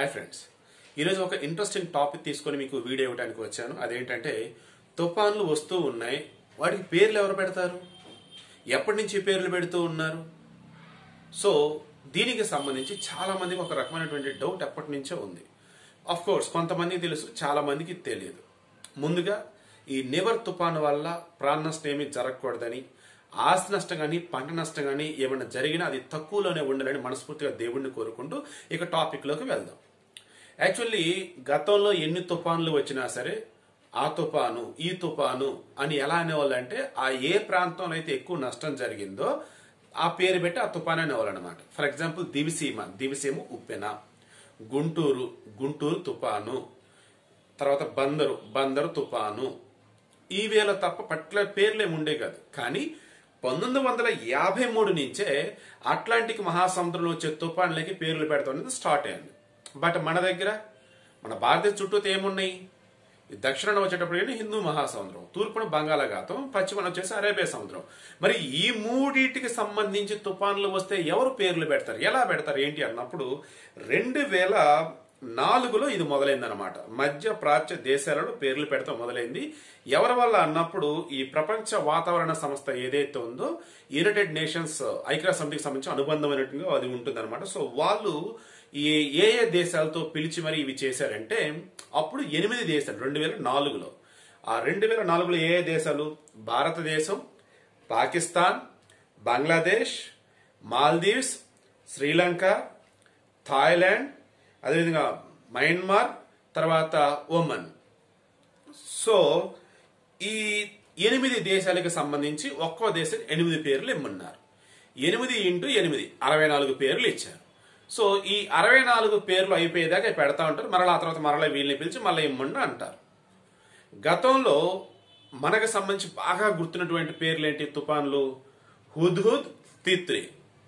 hi friends ఈరోజు ఒక interesting topic తీసుకొని మీకు వీడియో ఇవ్వడానికి వచ్చాను అదేంటంటే తుఫాన్లు వస్తూ ఉన్నాయి వాటికి పేర్లు ఎవరు పెడతారు ఎప్పటి నుంచి పేర్లు పెడుతూ ఉన్నారు సో దీనికి సంబంధించి చాలా మందికి ఒక రకమైనటువంటి డౌట్ ఎప్పటి నుంచో ఉంది అఫ్ కోర్స్ కొంతమందికి తెలుసు చాలా మందికి తెలియదు ముందుగా ఈ నివర్ తుఫాను వల్ల ప్రాణ నష్టం ఏమీ జరగకూడదని ఆస్తి నష్టం కానీ పంట నష్టం కానీ ఏమైనా జరిగినా అది తక్కువలోనే ఉండాలని మనస్ఫూర్తిగా దేవుణ్ణి కోరుకుంటూ ఇక టాపిక్ లోకి వెళ్దాం యాక్చువల్లీ గతంలో ఎన్ని తుఫాన్లు వచ్చినా సరే ఆ తుఫాను ఈ తుఫాను అని ఎలా అనేవాళ్ళు అంటే ఆ ఏ ప్రాంతంలో అయితే ఎక్కువ నష్టం జరిగిందో ఆ పేరు పెట్టి ఆ తుఫాను అనేవాళ్ళు అనమాట ఫర్ ఎగ్జాంపుల్ దివిసీమ దివిసీమ ఉప్పెన గుంటూరు గుంటూరు తుఫాను తర్వాత బందరు బందరు తుఫాను ఈ వేళ తప్ప పర్టికులర్ పేర్లు ఏమి ఉండే కాదు కానీ పంతొమ్మిది వందల యాభై మూడు నుంచే అట్లాంటిక్ మహాసముద్రంలో వచ్చే తుఫాన్లకి పేర్లు పెడతాం అనేది స్టార్ట్ అయింది బట్ మన దగ్గర మన భారతదేశ చుట్టూ ఏమున్నాయి ఈ దక్షిణాన వచ్చేటప్పుడు హిందూ మహాసముద్రం తూర్పున బంగాళాఖాతం పశ్చిమన వచ్చేసి అరేబియా సముద్రం మరి ఈ మూడింటికి సంబంధించి తుఫాన్లు వస్తే ఎవరు పేర్లు పెడతారు ఎలా పెడతారు ఏంటి అన్నప్పుడు రెండు వేల నాలుగులో ఇది మొదలైందనమాట మధ్య ప్రాచ్య దేశాలలో పేర్లు పెడతాం మొదలైంది ఎవరి వల్ల అన్నప్పుడు ఈ ప్రపంచ వాతావరణ సంస్థ ఏదైతే ఉందో యునైటెడ్ నేషన్స్ ఐక్యరాజ్య సమితికి సంబంధించి అనుబంధమైనట్టుగా అది ఉంటుందన్నమాట సో వాళ్ళు ఈ ఏ ఏ దేశాలతో పిలిచి మరి ఇవి చేశారంటే అప్పుడు ఎనిమిది దేశాలు రెండు వేల నాలుగులో ఆ రెండు వేల నాలుగులో ఏ ఏ దేశాలు భారతదేశం పాకిస్తాన్ బంగ్లాదేశ్ మాల్దీవ్స్ శ్రీలంక థాయిలాండ్ అదేవిధంగా మయన్మార్ తర్వాత ఒమన్ సో ఈ ఎనిమిది దేశాలకు సంబంధించి ఒక్కో దేశం ఎనిమిది పేర్లు ఇమ్మన్నారు ఎనిమిది ఇంటూ ఎనిమిది అరవై నాలుగు పేర్లు ఇచ్చారు సో ఈ అరవై నాలుగు పేర్లు అయిపోయేదాకా పెడతా ఉంటారు మరలా ఆ తర్వాత మరలా వీళ్ళని పిలిచి మళ్ళీ ఇమ్మండి అంటారు గతంలో మనకు సంబంధించి బాగా గుర్తున్నటువంటి పేర్లు ఏంటి తుఫాన్లు హుద్హుద్ తిత్రి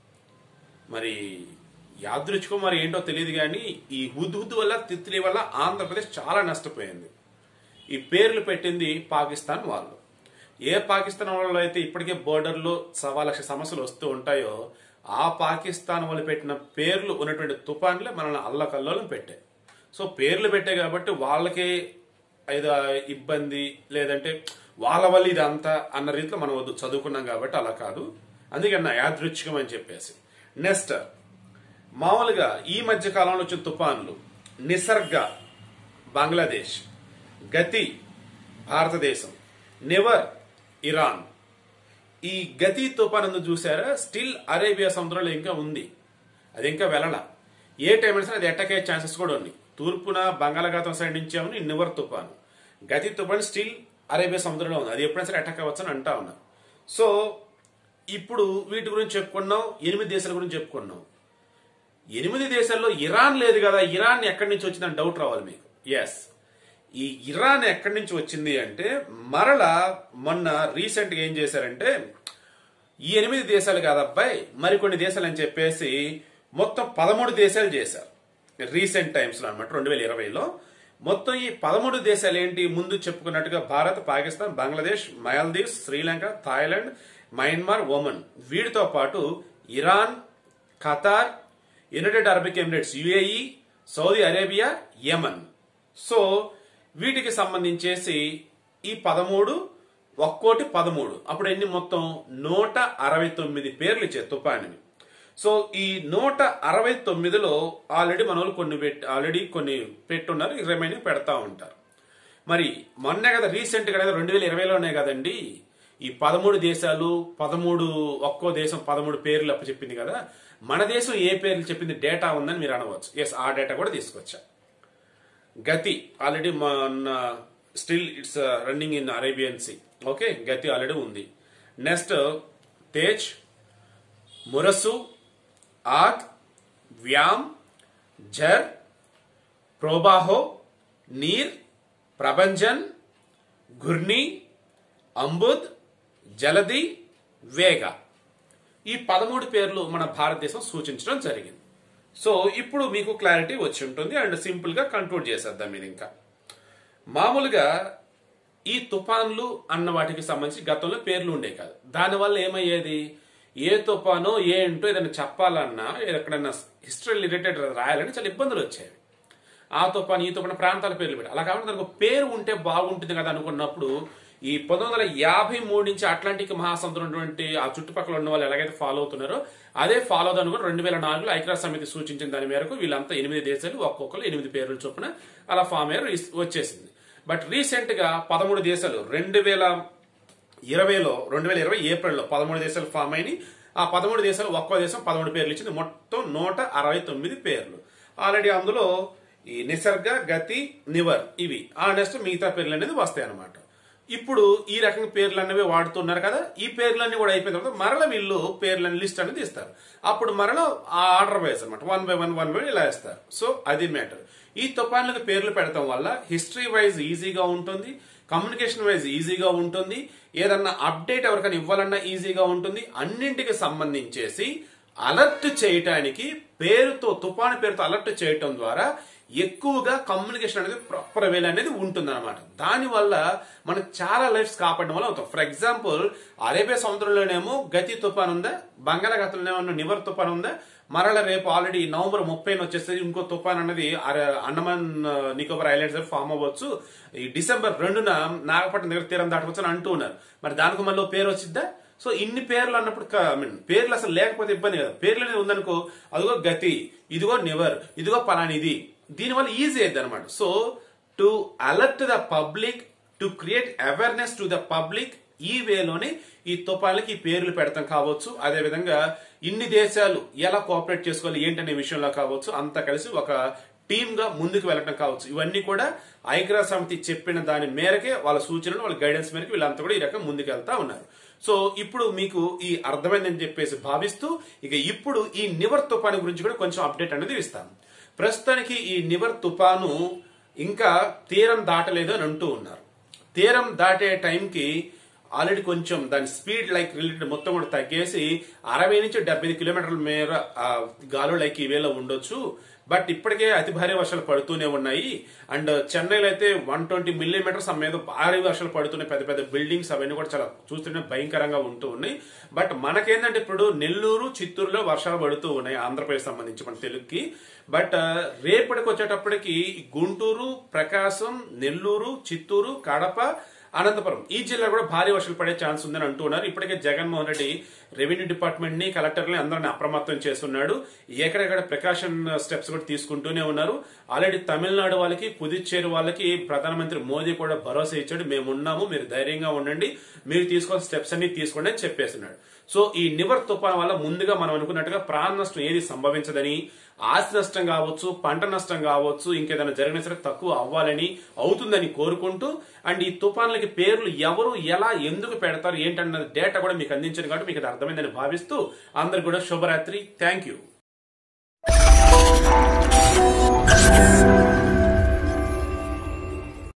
మరి యాదృచ్ఛికో మరి ఏంటో తెలియదు కానీ ఈ హుద్హుద్ వల్ల తిత్లీ వల్ల ఆంధ్రప్రదేశ్ చాలా నష్టపోయింది ఈ పేర్లు పెట్టింది పాకిస్తాన్ వాళ్ళు ఏ పాకిస్తాన్ వాళ్ళు అయితే ఇప్పటికే బోర్డర్లో సవా లక్ష సమస్యలు వస్తూ ఉంటాయో ఆ పాకిస్తాన్ వాళ్ళు పెట్టిన పేర్లు ఉన్నటువంటి తుఫాన్లే మనల్ని అల్లకల్లోలం పెట్టాయి సో పేర్లు పెట్టాయి కాబట్టి వాళ్ళకే ఏదో ఇబ్బంది లేదంటే వాళ్ళ వల్ల ఇది అంతా అన్న రీతిలో మనం వద్దు చదువుకున్నాం కాబట్టి అలా కాదు అందుకే నా యాదృచ్ఛికం అని చెప్పేసి నెక్స్ట్ మామూలుగా ఈ మధ్య కాలంలో వచ్చిన తుఫాన్లు నిసర్గ బంగ్లాదేశ్ గతి భారతదేశం నెవర్ ఇరాన్ ఈ గతి తుఫాన్ చూసారా స్టిల్ అరేబియా సముద్రంలో ఇంకా ఉంది అది ఇంకా వెళ్ళల ఏ టైం అయినా సరే అది అటాక్ అయ్యే ఛాన్సెస్ కూడా ఉన్నాయి తూర్పున బంగాళాఖాతం సైడ్ నుంచి ఏమని నివర్ తుఫాను గతి తుఫాన్ స్టిల్ అరేబియా సముద్రంలో ఉంది అది ఎప్పుడైనా సరే అటాక్ అవ్వచ్చు అని అంటా ఉన్నారు సో ఇప్పుడు వీటి గురించి చెప్పుకున్నాం ఎనిమిది దేశాల గురించి చెప్పుకున్నాం ఎనిమిది దేశాల్లో ఇరాన్ లేదు కదా ఇరాన్ ఎక్కడి నుంచి వచ్చిందని డౌట్ రావాలి మీకు ఎస్ ఈ ఇరాన్ ఎక్కడి నుంచి వచ్చింది అంటే మరలా మొన్న రీసెంట్ గా ఏం చేశారంటే ఈ ఎనిమిది దేశాలు కాదబ్బాయి మరికొన్ని దేశాలు అని చెప్పేసి మొత్తం పదమూడు దేశాలు చేశారు రీసెంట్ టైమ్స్ లో అనమాట రెండు వేల ఇరవైలో మొత్తం ఈ పదమూడు దేశాలు ఏంటి ముందు చెప్పుకున్నట్టుగా Bharat Pakistan Bangladesh Maldives Sri Lanka Thailand Myanmar Oman వీటితో పాటు Iran Qatar United Arabic Emirates UAE Saudi Arabia Yemen so వీటికి సంబంధించేసి ఈ పదమూడు ఒక్కోటి పదమూడు అప్పుడు ఎన్ని మొత్తం నూట అరవై తొమ్మిది పేర్లు ఇచ్చారు తుఫానివి సో ఈ నూట అరవై తొమ్మిదిలో ఆల్రెడీ మన వాళ్ళు కొన్ని పెట్టి ఆల్రెడీ కొన్ని పెట్టున్నారు రిమైనింగ్ పెడతా ఉంటారు మరి మొన్నే కదా రీసెంట్ గా రెండు వేల ఇరవైలోనే కదండి ఈ పదమూడు దేశాలు పదమూడు ఒక్కో దేశం పదమూడు పేర్లు అప్పు చెప్పింది కదా మన దేశం ఏ పేర్లు చెప్పింది డేటా ఉందని మీరు అనవచ్చు ఎస్ ఆ డేటా కూడా తీసుకొచ్చా గతి ఆల్రెడీ మన still it's running in Arabian sea okay గతి ఆల్రెడీ ఉంది నెక్స్ట్ తేజ్ మురసు ఆగ్ వ్యామ్ జర్ ప్రోబాహో నీర్ ప్రభంజన్ ఘుర్ని అంబుద్ జలది వేగ ఈ పదమూడు పేర్లు మన భారతదేశం సూచించడం జరిగింది సో ఇప్పుడు మీకు క్లారిటీ వచ్చి ఉంటుంది అండ్ సింపుల్ గా కంక్లూడ్ చేసేద్దాం ఇది ఇంకా మామూలుగా ఈ తుఫాన్లు అన్న వాటికి సంబంధించి గతంలో పేర్లు ఉండే కాదు దానివల్ల ఏమయ్యేది ఏ తుఫానో ఏంటో ఏదైనా చెప్పాలన్నా ఎక్కడైనా హిస్టరీ రిలేటెడ్ రాయాలని చాలా ఇబ్బందులు వచ్చేవి ఆ తుఫాన్ ఈ తుఫాన్ ప్రాంతాల పేర్లు పెట్టారు అలా కాకుండా దానికి ఒక పేరు ఉంటే బాగుంటుంది కదా అనుకున్నప్పుడు ఈ పంతొమ్మిది వందల యాభై మూడు నుంచి అట్లాంటిక్ మహాసముద్రం ఉన్నటువంటి ఆ చుట్టుపక్కల ఉన్న వాళ్ళు ఎలాగైతే ఫాలో అవుతున్నారో అదే ఫాలో అవుదాం అనుకుని రెండు వేల నాలుగులో ఐక్యరాజ్య సమితి సూచించిన దాని మేరకు వీళ్ళంతా ఎనిమిది దేశాలు ఒక్కొక్కరు ఎనిమిది పేర్లు చొప్పున అలా ఫామ్ అయ్యారు వచ్చేసింది బట్ రీసెంట్ గా పదమూడు దేశాలు రెండు వేల ఇరవైలో రెండు వేల ఇరవై ఏప్రిల్లో పదమూడు దేశాలు ఫామ్ అయినాయి ఆ పదమూడు దేశాలు ఒక్కో దేశం పదమూడు పేర్లు ఇచ్చింది మొత్తం నూట అరవై తొమ్మిది పేర్లు ఆల్రెడీ అందులో ఈ నిసర్గ గతి నివర్ ఇవి ఆ నెక్స్ట్ మిగతా పేర్లు అనేది వస్తాయి అన్నమాట ఇప్పుడు ఈ రకంగా పేర్లు అనేవి వాడుతున్నారు కదా ఈ పేర్లన్నీ కూడా అయిపోయిన తర్వాత మరల వీళ్ళు పేర్లని లిస్ట్ అనేది ఇస్తారు అప్పుడు మరల ఆ ఆర్డర్ వైజ్ అనమాట one by one one by ఇలా ఇస్తారు సో అది మ్యాటర్ ఈ తుఫాన్లకు పేర్లు పెడతాం వల్ల హిస్టరీ వైజ్ ఈజీగా ఉంటుంది కమ్యూనికేషన్ వైజ్ ఈజీగా ఉంటుంది ఏదన్నా అప్డేట్ ఎవరికైనా ఇవ్వాలన్నా ఈజీగా ఉంటుంది అన్నింటికి సంబంధించేసి అలర్ట్ చేయటానికి పేరుతో తుఫాను పేరుతో అలర్ట్ చేయటం ద్వారా ఎక్కువగా కమ్యూనికేషన్ అనేది ప్రాపర్ వేలు అనేది ఉంటుంది అనమాట దానివల్ల మనకు చాలా లైఫ్స్ కాపాడడం వల్ల అవుతాం ఫర్ ఎగ్జాంపుల్ అరేబియా సముద్రంలోనేమో గతి తుఫాన్ ఉందా బంగాళాఖాతంలోనేమో నివర్ తుఫాన్ ఉందా మరల రేపు ఆల్రెడీ నవంబర్ ముప్పై వచ్చేస్తుంది ఇంకో తుఫాన్ అనేది అర- అండమాన్ ఆ, నికోబార్ ఐలాండ్స్ ఫామ్ అవ్వచ్చు ఈ డిసెంబర్ రెండున నాగపట్నం దగ్గర తీరం దాటవచ్చు అని అంటూ ఉన్నారు మరి దానికి మళ్ళీ ఓ పేరు వచ్చిద్దా సో ఇన్ని పేర్లు అన్నప్పుడు ఐ మీన్ పేర్లు అసలు లేకపోతే ఇబ్బంది కదా పేర్లు అనేది ఉందనుకో అదిగో గతి ఇదిగో నివర్ ఇదిగో పలానిది దీనివల్ల ఈజీ అయింది అనమాట so to alert the public to create awareness to the public ఈ వేలోనే ఈ తుఫాన్లకి ఈ పేర్లు పెడతాం కావచ్చు అదే విధంగా ఇన్ని దేశాలు ఎలా కోఆపరేట్ చేసుకోవాలి ఏంటనే విషయంలో కావచ్చు అంతా కలిసి ఒక టీమ్ గా ముందుకు వెళ్ళటం కావచ్చు ఇవన్నీ కూడా ఐక్యరాజ్య సమితి చెప్పిన దాని మేరకే వాళ్ళ సూచనలు వాళ్ళ గైడెన్స్ మేరకు వీళ్ళంతా కూడా ఈ రకం ముందుకు వెళ్తా ఉన్నారు సో ఇప్పుడు మీకు ఈ అర్థమైందని చెప్పేసి భావిస్తూ ఇక ఇప్పుడు ఈ నివర్ తుఫాను గురించి కూడా కొంచెం అప్డేట్ అనేది ఇస్తాను ప్రస్తుతానికి ఈ నివర్ తుఫాను ఇంకా తీరం దాటలేదు అని అంటూ ఉన్నారు తీరం దాటే టైంకి ఆల్రెడీ కొంచెం దాని స్పీడ్ లైక్ రిలేటెడ్ మొత్తం కూడా తగ్గేసి అరవై నుంచి డెబ్బై కిలోమీటర్ల మేర ఆ గాలు లైక్ ఈ వేళ ఉండొచ్చు బట్ ఇప్పటికే అతి భారీ వర్షాలు పడుతూనే ఉన్నాయి అండ్ చెన్నైలో అయితే వన్ ట్వంటీ మిల్లీమీటర్స్ మీద భారీ వర్షాలు పడుతున్నాయి పెద్ద పెద్ద బిల్డింగ్స్ అవన్నీ కూడా చాలా చూస్తుంటే భయంకరంగా ఉంటూ ఉన్నాయి బట్ మనకేంటంటే ఇప్పుడు నెల్లూరు చిత్తూరులో వర్షాలు పడుతూ ఉన్నాయి ఆంధ్రప్రదేశ్ సంబంధించి మన తెలుగుకి బట్ రేపటికి వచ్చేటప్పటికి గుంటూరు ప్రకాశం నెల్లూరు చిత్తూరు కడప అనంతపురం ఈ జిల్లా కూడా భారీ వర్షాలు పడే ఛాన్స్ ఉందని అంటున్నారు ఇప్పటికే జగన్మోహన్ రెడ్డి రెవెన్యూ డిపార్ట్మెంట్ ని కలెక్టర్ని అందరిని అప్రమత్తం చేస్తున్నాడు ఎక్కడెక్కడ ప్రికాషన్ స్టెప్స్ కూడా తీసుకుంటూనే ఉన్నారు ఆల్రెడీ తమిళనాడు వాళ్ళకి పుదుచ్చేరి వాళ్ళకి ప్రధానమంత్రి మోదీ కూడా భరోసా ఇచ్చాడు మేము ఉన్నాము మీరు ధైర్యంగా ఉండండి మీరు తీసుకోవాల్సిన స్టెప్స్ అన్ని తీసుకోండి అని చెప్పేస్తున్నాడు సో ఈ నివర్ తుఫాన్ వల్ల ముందుగా మనం అనుకున్నట్టుగా ప్రాణ నష్టం ఏది సంభవించదని ఆస్తి నష్టం కావచ్చు పంట నష్టం కావచ్చు ఇంకేదైనా జరిగినా సరే తక్కువ అవ్వాలని అవుతుందని కోరుకుంటూ అండ్ ఈ తుఫాన్లకి పేర్లు ఎవరు ఎలా ఎందుకు పెడతారు ఏంటన్న డేటా కూడా మీకు అందించాను కాబట్టి మీకు అది అర్థమైందని భావిస్తూ అందరికి కూడా శుభరాత్రి థ్యాంక్ యూ